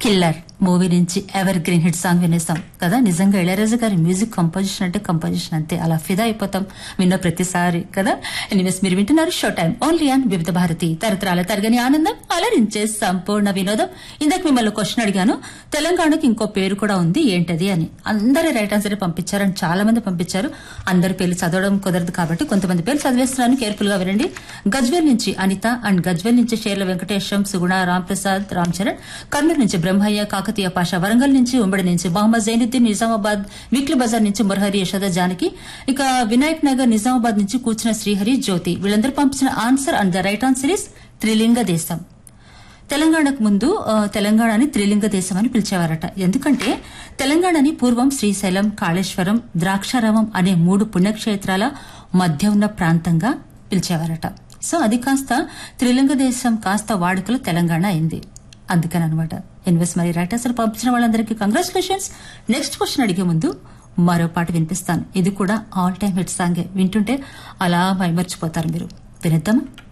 killer movie నుంచి evergreen hit song వినేస్తాం కదా నిజంగా ఇళయరాజా గారి మ్యూజిక్ కంపోజిషన్ అంటే కంపోజిషన్ అంతే అలా ఫిదా అయిపోతాం విన్న ప్రతిసారి కదా ఎనీవేస్ మీరు వింటున్నారు షో టైం ఓన్లీ అండ్ వివిధ భారతి తరతరాల తరగని ఆనందం అలరించే సంపూర్ణ వినోదం ఇందాక మిమ్మల్ని క్వశ్చన్ అడిగాను తెలంగాణకి ఇంకో పేరు కూడా ఉంది ఏంటది అని అందరూ రైట్ ఆన్సర్ పంపించారు అని చాలా మంది పంపించారు అందరి పేర్లు చదవడం కుదరదు కాబట్టి కొంతమంది పేర్లు చదివేస్తున్నాను కేర్ఫుల్ గా వినండి గజ్వేల్ నుంచి అనిత అండ్ గజ్వేల్ నుంచి షేర్ల వెంకటేశం సుగుణ రాంప్రసాద్ రామ్ చరణ్ కర్నూలు నుంచి బ్రహ్మయ్య కాకతీయ పాషా వరంగల్ నుంచి ఉమ్మడి నుంచి మొహమ్మద్ జైనుద్దీన్ నిజామాబాద్ వీక్లీ బజార్ నుంచి మురహరి యశోద జానకి ఇక వినాయక్ నగర్ నిజామాబాద్ నుంచి కూర్చున్న శ్రీహరి జ్యోతి వీళ్ళందరూ పంపించిన answer and the right answer is Trilinga Desam తెలంగాణకు ముందు ఆ, తెలంగాణని త్రిలింగ దేశం అని పిలిచేవారట ఎందుకంటే తెలంగాణని పూర్వం శ్రీశైలం కాళేశ్వరం ద్రాక్షారామం అనే మూడు పుణ్యక్షేత్రాల మధ్య ఉన్న ప్రాంతంగా పిలిచేవారట సో అది కాస్త త్రిలింగ దేశం కాస్త వాడుకలో తెలంగాణ అయింది అందుకని అనమాట ఇన్వెస్ట్ మరి రైటర్స్ పంపించిన వాళ్ళందరికీ కంగ్రాచులేషన్స్ నెక్స్ట్ క్వశ్చన్ అడిగే ముందు మరో పాట వినిపిస్తాను ఇది కూడా ఆల్ టైమ్ హిట్ సాంగే వింటుంటే అలా మైమర్చిపోతారు మీరు వినిద్దామా